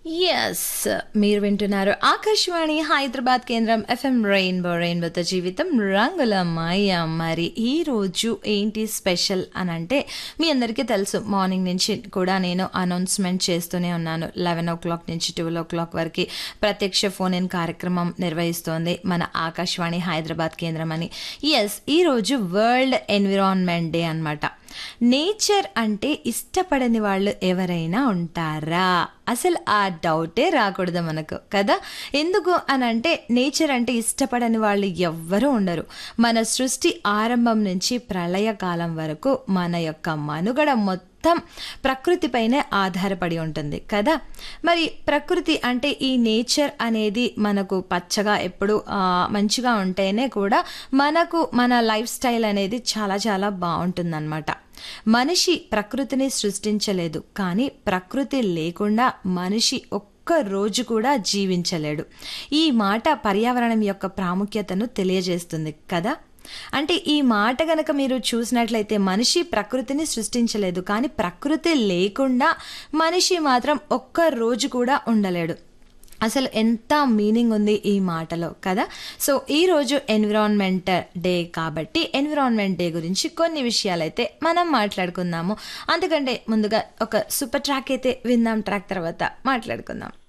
yes మీరు వింటున్నారు ఆకాశవాణి హైదరాబాద్ కేంద్రం ఎఫ్ఎం రెయిన్బో రెయిన్బోతో జీవితం రంగుల మాయ మరి ఈ రోజు ఏంటి స్పెషల్ అని అంటే మీ అందరికీ తెలుసు మార్నింగ్ నుంచి కూడా నేను అనౌన్స్మెంట్ చేస్తూనే ఉన్నాను లెవెన్ ఓ క్లాక్ నుంచి ట్వెల్వ్ ఓ క్లాక్ వరకు ప్రత్యక్ష ఫోన్ ఇన్ కార్యక్రమం నిర్వహిస్తోంది మన ఆకాశవాణి హైదరాబాద్ కేంద్రం అని ఎస్ ఈరోజు వరల్డ్ ఎన్విరాన్మెంట్ డే అన్నమాట నేచర్ అంటే ఇష్టపడని వాళ్ళు ఎవరైనా ఉంటారా అసలు ఆ డౌటే రాకూడదు మనకు కదా ఎందుకు అని అంటే నేచర్ అంటే ఇష్టపడని వాళ్ళు ఎవ్వరూ ఉండరు మన సృష్టి ఆరంభం నుంచి ప్రళయకాలం వరకు మన యొక్క మనుగడ మొత్తం ప్రకృతిపైనే ఆధారపడి ఉంటుంది కదా మరి ప్రకృతి అంటే ఈ నేచర్ అనేది మనకు పచ్చగా ఎప్పుడు ఆ, మంచిగా ఉంటేనే కూడా మనకు మన లైఫ్ స్టైల్ అనేది చాలా చాలా బాగుంటుందన్నమాట మనిషి ప్రకృతిని సృష్టించలేదు కానీ ప్రకృతి లేకుండా మనిషి ఒక్క రోజు కూడా జీవించలేడు ఈ మాట పర్యావరణం యొక్క ప్రాముఖ్యతను తెలియజేస్తుంది కదా అంటే ఈ మాట గనక మీరు చూసినట్లయితే మనిషి ప్రకృతిని సృష్టించలేదు కానీ ప్రకృతి లేకుండా మనిషి మాత్రం ఒక్క రోజు కూడా ఉండలేడు అసలు ఎంత మీనింగ్ ఉంది ఈ మాటలో కదా సో ఈరోజు ఎన్విరాన్మెంట్ డే కాబట్టి ఎన్విరాన్మెంట్ డే గురించి కొన్ని విషయాలైతే మనం మాట్లాడుకుందాము అందుకంటే ముందుగా ఒక సూపర్ ట్రాక్ అయితే విందాం ట్రాక్ తర్వాత మాట్లాడుకుందాం